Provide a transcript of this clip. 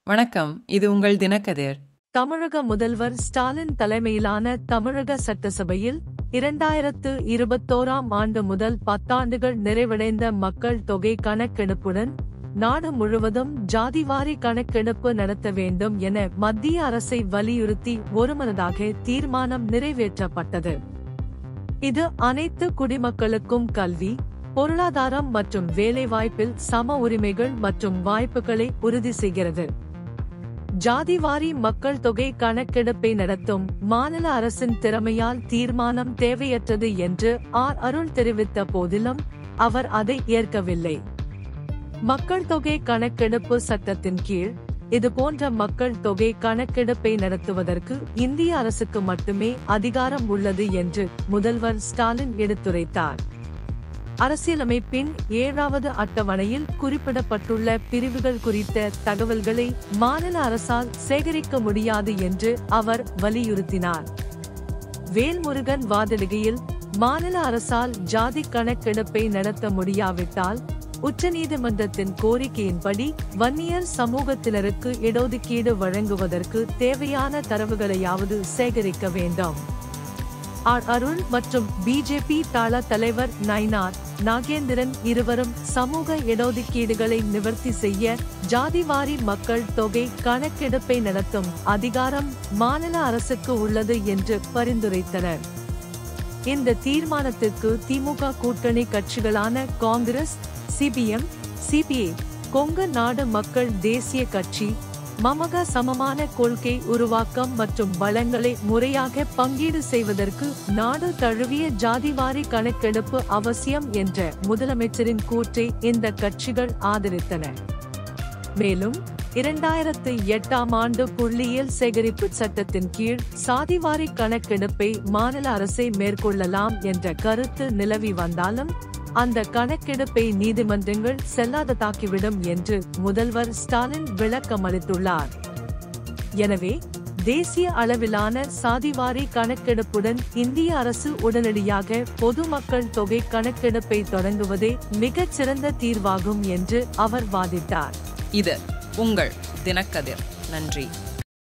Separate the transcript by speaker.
Speaker 1: வணக்கம் இது உங்கள் தினக்கதிர்
Speaker 2: தமிழக முதல்வர் ஸ்டாலின் தலைமையிலான தமிழக சட்டசபையில் இரண்டாயிரத்து இருபத்தோராம் ஆண்டு முதல் பத்தாண்டுகள் நிறைவடைந்த மக்கள் தொகை கணக்கெடுப்புடன் நாடு முழுவதும் ஜாதிவாரி கணக்கெடுப்பு நடத்த வேண்டும் என மத்திய அரசை வலியுறுத்தி ஒருமனதாக தீர்மானம் நிறைவேற்றப்பட்டது இது அனைத்து குடிமக்களுக்கும் கல்வி பொருளாதாரம் மற்றும் வேலைவாய்ப்பில் சம உரிமைகள் மற்றும் வாய்ப்புகளை உறுதி செய்கிறது ஜாதிவாரி மக்கள் தொகை கணக்கெடுப்பை நடத்தும் மாநில அரசின் திறமையால் தீர்மானம் தேவையற்றது என்று ஆர் அருள் தெரிவித்த போதிலும் அவர் அதை ஏற்கவில்லை மக்கள் தொகை கணக்கெடுப்பு சட்டத்தின் கீழ் இதுபோன்ற மக்கள் தொகை கணக்கெடுப்பை நடத்துவதற்கு இந்திய அரசுக்கு மட்டுமே அதிகாரம் உள்ளது என்று முதல்வர் ஸ்டாலின் எடுத்துரைத்தார் அரசியலமைப்பின் ஏழாவது அட்டவணையில் குறிப்பிடப்பட்டுள்ள பிரிவுகள் குறித்த தகவல்களை மாநில அரசால் சேகரிக்க முடியாது என்று அவர் வலியுறுத்தினார் வேல்முருகன் வாதிடுகையில் மாநில அரசால் ஜாதி கணக்கெடுப்பை நடத்த முடியாவிட்டால் உச்சநீதிமன்றத்தின் கோரிக்கையின்படி வன்னியர் சமூகத்தினருக்கு இடஒதுக்கீடு வழங்குவதற்கு தேவையான தரவுகளையாவது சேகரிக்க வேண்டும் ஆர் அருள் மற்றும் பிஜேபி தாள தலைவர் நைனார் நாகேந்திரன் இருவரும் சமூக இடஒதுக்கீடுகளை நிவர்த்தி செய்ய ஜாதிவாரி மக்கள் தொகை கணக்கெடுப்பை நடத்தும் அதிகாரம் மாநில அரசுக்கு உள்ளது என்று பரிந்துரைத்தனர் இந்த தீர்மானத்திற்கு திமுக கூட்டணி கட்சிகளான காங்கிரஸ் சிபிஎம் சிபிஐ கொங்கு நாடு மக்கள் தேசிய கட்சி மமக சமமான கொள்கை உருவாக்கம் மற்றும் வளங்களை முறையாக பங்கீடு செய்வதற்கு நாடு தழுவிய ஜாதிவாரி கணக்கெடுப்பு அவசியம் என்ற முதலமைச்சரின் கூற்றை இந்த கட்சிகள் ஆதரித்தன மேலும் இரண்டாயிரத்து எட்டாம் ஆண்டு புள்ளியியல் சேகரிப்பு சட்டத்தின் கீழ் சாதிவாரி கணக்கெடுப்பை மாநில அரசை மேற்கொள்ளலாம் என்ற கருத்து நிலவி வந்தாலும் அந்த கணக்கெடுப்பை நீதிமன்றங்கள் செல்லாததாக்கிவிடும் என்று முதல்வர் ஸ்டாலின் விளக்கமளித்துள்ளார் எனவே தேசிய அளவிலான சாதிவாரி கணக்கெடுப்புடன் இந்திய அரசு உடனடியாக பொதுமக்கள் தொகை கணக்கெடுப்பை தொடங்குவதே மிகச் சிறந்த தீர்வாகும் என்று அவர் வாதிட்டார்
Speaker 1: இது உங்கள் தினக்கதிர் நன்றி